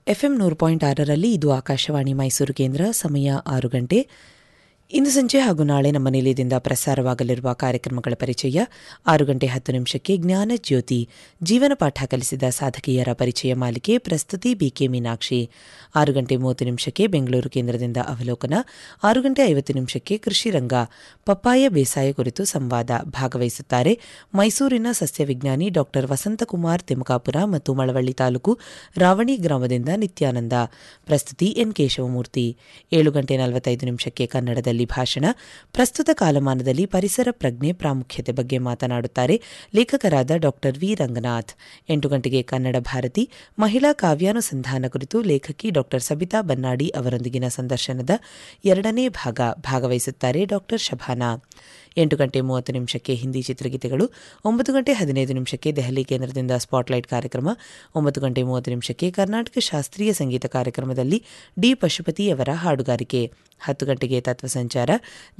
FM ನೂರು point ಆರರಲ್ಲಿ ಇದು ಆಕಾಶವಾಣಿ ಮೈಸೂರು ಕೇಂದ್ರ ಸಮಯ ಆರು ಗಂಟೆ ಇಂದು ಸಂಜೆ ಹಾಗೂ ನಾಳೆ ನಮ್ಮ ನಿಲಯದಿಂದ ಪ್ರಸಾರವಾಗಲಿರುವ ಕಾರ್ಯಕ್ರಮಗಳ ಪರಿಚಯ ಆರು ಗಂಟೆ ಹತ್ತು ನಿಮಿಷಕ್ಕೆ ಜ್ಞಾನ ಜ್ಯೋತಿ ಜೀವನ ಪಾಠ ಕಲಿಸಿದ ಸಾಧಕಿಯರ ಪರಿಚಯ ಮಾಲಿಕೆ ಪ್ರಸ್ತುತಿ ಬಿಕೆ ಮೀನಾಕ್ಷಿ ಆರು ಗಂಟೆ ಮೂವತ್ತು ನಿಮಿಷಕ್ಕೆ ಬೆಂಗಳೂರು ಕೇಂದ್ರದಿಂದ ಅವಲೋಕನ ಆರು ಗಂಟೆ ಐವತ್ತು ನಿಮಿಷಕ್ಕೆ ಕೃಷಿ ರಂಗ ಪಪ್ಪಾಯ ಬೇಸಾಯ ಕುರಿತು ಸಂವಾದ ಭಾಗವಹಿಸುತ್ತಾರೆ ಮೈಸೂರಿನ ಸಸ್ಯ ವಿಜ್ಞಾನಿ ಡಾಕ್ಟರ್ ವಸಂತಕುಮಾರ್ ತಿಮಕಾಪುರ ಮತ್ತು ಮಳವಳ್ಳಿ ತಾಲೂಕು ರಾವಣಿ ಗ್ರಾಮದಿಂದ ನಿತ್ಯಾನಂದ ಪ್ರಸ್ತುತಿ ಎನ್ ಕೇಶವಮೂರ್ತಿ ಏಳು ಗಂಟೆ ನಲವತ್ತೈದು ನಿಮಿಷಕ್ಕೆ ಕನ್ನಡದಲ್ಲಿ ಭಾಷಣ ಪ್ರಸ್ತುತ ಕಾಲಮಾನದಲ್ಲಿ ಪರಿಸರ ಪ್ರಜ್ಞೆ ಪ್ರಾಮುಖ್ಯತೆ ಬಗ್ಗೆ ಮಾತನಾಡುತ್ತಾರೆ ಲೇಖಕರಾದ ಡಾಕ್ಟರ್ ವಿ ರಂಗನಾಥ್ ಎಂಟು ಗಂಟೆಗೆ ಕನ್ನಡ ಭಾರತಿ ಮಹಿಳಾ ಕಾವ್ಯಾನುಸಂಧಾನ ಕುರಿತು ಲೇಖಕಿ ಡಾಕ್ಟರ್ ಸಬಿತಾ ಬನ್ನಾಡಿ ಅವರೊಂದಿಗಿನ ಸಂದರ್ಶನದ ಎರಡನೇ ಭಾಗ ಭಾಗವಹಿಸುತ್ತಾರೆ ಡಾಕ್ಟರ್ ಶಭಾನಾ ಎಂಟು ಗಂಟೆ ಮೂವತ್ತು ನಿಮಿಷಕ್ಕೆ ಹಿಂದಿ ಚಿತ್ರಗೀತೆಗಳು ಒಂಬತ್ತು ಗಂಟೆ ಹದಿನೈದು ನಿಮಿಷಕ್ಕೆ ದೆಹಲಿ ಕೇಂದ್ರದಿಂದ ಸ್ಪಾಟ್ಲೈಟ್ ಕಾರ್ಯಕ್ರಮ ಒಂಬತ್ತು ಗಂಟೆ ಮೂವತ್ತು ನಿಮಿಷಕ್ಕೆ ಕರ್ನಾಟಕ ಶಾಸ್ತ್ರೀಯ ಸಂಗೀತ ಕಾರ್ಯಕ್ರಮದಲ್ಲಿ ಡಿ ಪಶುಪತಿಯವರ ಹಾಡುಗಾರಿಕೆ ಹತ್ತು ಗಂಟೆಗೆ ತತ್ವ ಸಂಚಾರ